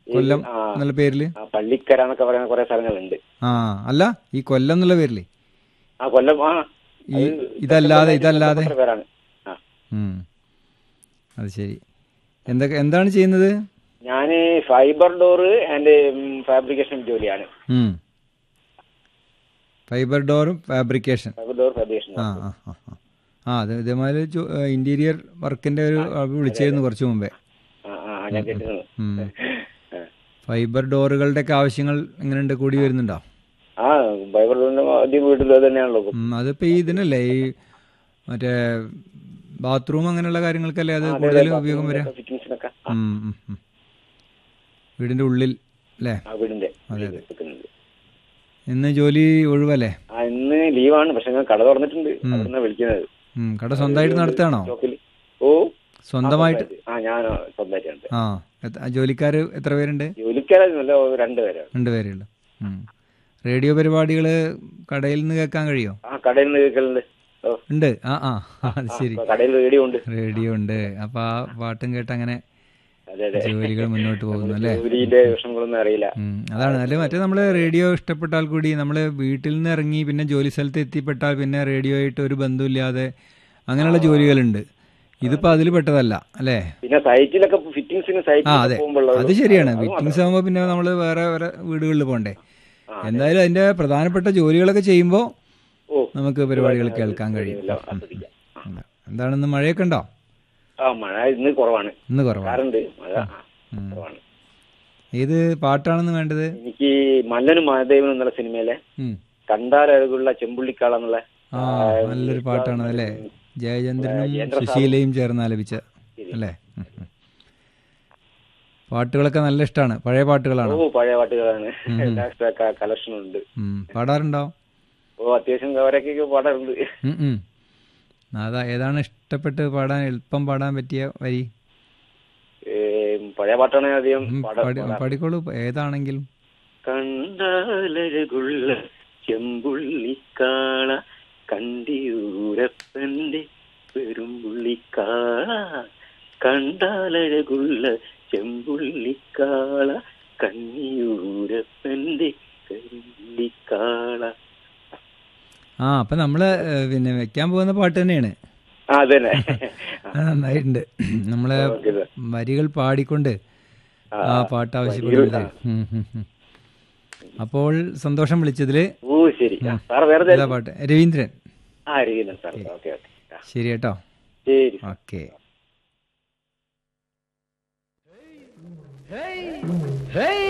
കൊല്ലം ആ. എന്നുള്ള പേരില് ആ പള്ളിക്കര എന്നൊക്കെ പറയുന്ന കുറെ സ്ഥലങ്ങളുണ്ട് ആ അല്ല ഈ കൊല്ലം എന്നുള്ള പേരില് ആ കൊല്ലം ആ ഈ അത് ഇതല്ലാതെ കൊല്ലം ഇതല്ലാതെ ബന്ധപ്പെട്ട പേരാണ് ആ ഉം. അത് ശരി എന്തൊക്കെ എന്താണ് ചെയ്യുന്നത് ഞാന് ഫൈബർ ഡോർ ആൻഡ് ഫാബ്രിക്കേഷൻ ജോലിയാണ് ഉം. ഫൈബർ ഡോറും ഫാബ്രിക്കേഷൻ ഫൈബർ ഡോർ ഫാബ്രിക്കേഷൻ ആ ആ ആ ആ. ആ അത് ഇതേമാതിരി ജോ- ഏ, ഇന്റീരിയർ വർക്കിന്റെ ഒരു ആൾ വിളിച്ചിരുന്നു കുറച്ച് മുമ്പേ ആ ആ ആ, ഞാൻ കേട്ടിരുന്നു ഉം. ആ. ഫൈബർ ഡോറുകളുടെ ഒക്കെ ആവശ്യങ്ങൾ എങ്ങനെയുണ്ട് കൂടി വരുന്നുണ്ടോ ആ ഫൈബർ ഡോറിന്റെ ആദ്യം വീട്ടിൽ അത് തന്നെയാണല്ലോ ഉം, അതിപ്പോ ഈ ഇതിനല്ലേ ഈ മറ്റേ ബാത്റൂം അങ്ങനെയുള്ള കാര്യങ്ങൾക്കല്ലേ അത് കൂടുതൽ ഉപയോഗം വരിക ഫിറ്റിംഗ്സിനൊക്കെ ഉം, ഉം, ഉം. വീടിന്റെ ഉള്ളിൽ അല്ലേ ആ വീടിന്റെ അതെ, അതെ. വെക്കുന്നുണ്ട്. ഇന്ന് ജോലി ഒഴിവല്ലേ ആ ഇന്ന് ലീവാണ് പക്ഷെ ഞാൻ കട തുറന്നിട്ടുണ്ട് അവിടുന്ന് വിളിക്കുന്നത് ഉം, കട സ്വന്തമായിട്ട് നടത്തുകയാണോ സ്റ്റോക്കിൽ ഓ സ്വന്തമായിട്ട് ആ ഞാൻ സ്വന്തമായിട്ടുണ്ട് ആ എത്ര- ജോലിക്കാര് എത്ര പേരുണ്ട് ജോലിക്കാരല്ല രണ്ടുപേരാണ് രണ്ട് പേരുണ്ട് ഉം. റേഡിയോ പരിപാടികൾ കടയിൽ നിന്ന് കേൾക്കാൻ കഴിയോ ആ കടയിൽ നിന്ന് കേൾക്കലുണ്ട് ഓ ഉണ്ട് ആ ആ ആ, അത് ശരി ആ, കടയിൽ റേഡിയോ ഉണ്ട് റേഡിയോ ഉണ്ട് അപ്പൊ ആ പാട്ടും കേട്ട് അങ്ങനെ അതെ അതെ ജോലികൾ മുന്നോട്ട് പോകുന്നു അല്ലേ ജോലിന്റെ വിഷമങ്ങളൊന്നും അറിയില്ല ഉം, അതാണ് അല്ലെ മറ്റേ നമ്മള് റേഡിയോ ഇഷ്ടപ്പെട്ടാൽ കൂടി നമ്മള് വീട്ടിൽ നിന്ന് ഇറങ്ങി പിന്നെ ജോലി സ്ഥലത്ത് എത്തിപ്പെട്ടാൽ പിന്നെ റേഡിയോ ആയിട്ട് ഒരു ബന്ധമില്ലാതെ അങ്ങനെയുള്ള ജോലികളുണ്ട് ഇതിപ്പോ അതിൽ പെട്ടതല്ല അല്ലേ പിന്നെ സൈറ്റിലൊക്കെ ഫിറ്റിംഗ്സിന് ആ സൈറ്റിൽ അതെ പോകുമ്പോൾ അത് ശരിയാണ് ഫിറ്റിംഗ്സ് ആകുമ്പോൾ പിന്നെ നമ്മൾ വേറെ വേറെ വീടുകളിൽ പോകണ്ടേ എന്തായാലും അതിന്റെ പ്രധാനപ്പെട്ട ജോലികളൊക്കെ ചെയ്യുമ്പോൾ ഓ നമുക്ക് പരിപാടികൾ കേൾക്കാൻ കഴിയും എല്ലാം ആസ്വദിക്കാം ഉം. എന്താണെന്ന് മഴയൊക്കെ ഉണ്ടോ ആ മഴ ഇന്ന് കുറവാണ് ഇന്ന് കുറവാണ് കാറുണ്ട് മഴ ആ, ഉം. കുറവാണ് ഏത് പാട്ടാണെന്ന് വേണ്ടത് എനിക്ക് മല്ലനും മഹാദേവനും എന്നുള്ള സിനിമയിലെ ഉം. കണ്ടാലഴകുള്ള ചെമ്പുള്ളിക്കാള എന്നുള്ള ആ നല്ലൊരു പാട്ടാണ് അല്ലേ ജയചന്ദ്രനും ജയേന്ദ്ര സാറും. സുശീലയും ചേർന്ന് ആലപിച്ച അല്ലേ ഉം, ഉം. പാട്ടുകളൊക്കെ നല്ല ഇഷ്ടമാണ് പഴയ പാട്ടുകളാണ് ഓ പഴയ പാട്ടുകളാണ് എല്ലാ കളക്ഷനും ഉണ്ട് ഉം. പാടാറുണ്ടോ ഓ അത്യാവശ്യം കവരൊക്കെ പാടാറുണ്ട് ഉം, ഉം. അതാ ഏതാണ് ഇഷ്ടപ്പെട്ട് പാടാൻ എളുപ്പം പാടാൻ പറ്റിയ വരി ഏ, പഴയ പാട്ടാണ് ഞാൻ അധികം ഉം, പാടാ- പാടി- പാടാറ്. പാടിക്കോളൂ ഏതാണെങ്കിലും കണ്ടാലഴകുള്ള ചെമ്പുള്ളിക്കാള കണ്ടിയൂരപ്പന്റെ പെരുമ്പുള്ളിക്കാള കണ്ടാലഴകുള്ള ചെമ്പുള്ളിക്കാള കന്നിയൂരപ്പന്റെ പെരുമ്പുള്ളിക്കാള ആ അപ്പൊ നമ്മള് ഏ, പിന്നെ വെക്കാൻ പോകുന്ന പാട്ട് തന്നെയാണ് ആ അതന്നെ അത് നന്നായിട്ടുണ്ട് നമ്മളെ ഓക്കേ സാർ. വരികൾ പാടിക്കൊണ്ട് ആ, ആ പാട്ട് ആവശ്യപ്പെടുന്നത് ഉം, ഉം, ഉം. അപ്പോൾ സന്തോഷം വിളിച്ചതില് ഓ ശരി ആ, സാർ വേറെ ഏതാ പാട്ട് രവീന്ദ്രൻ ആ അറിയുന്നു സാർ ഓക്കെ ഓക്കെ ആ, ശരി കേട്ടോ ശരി ഓക്കെ Hey!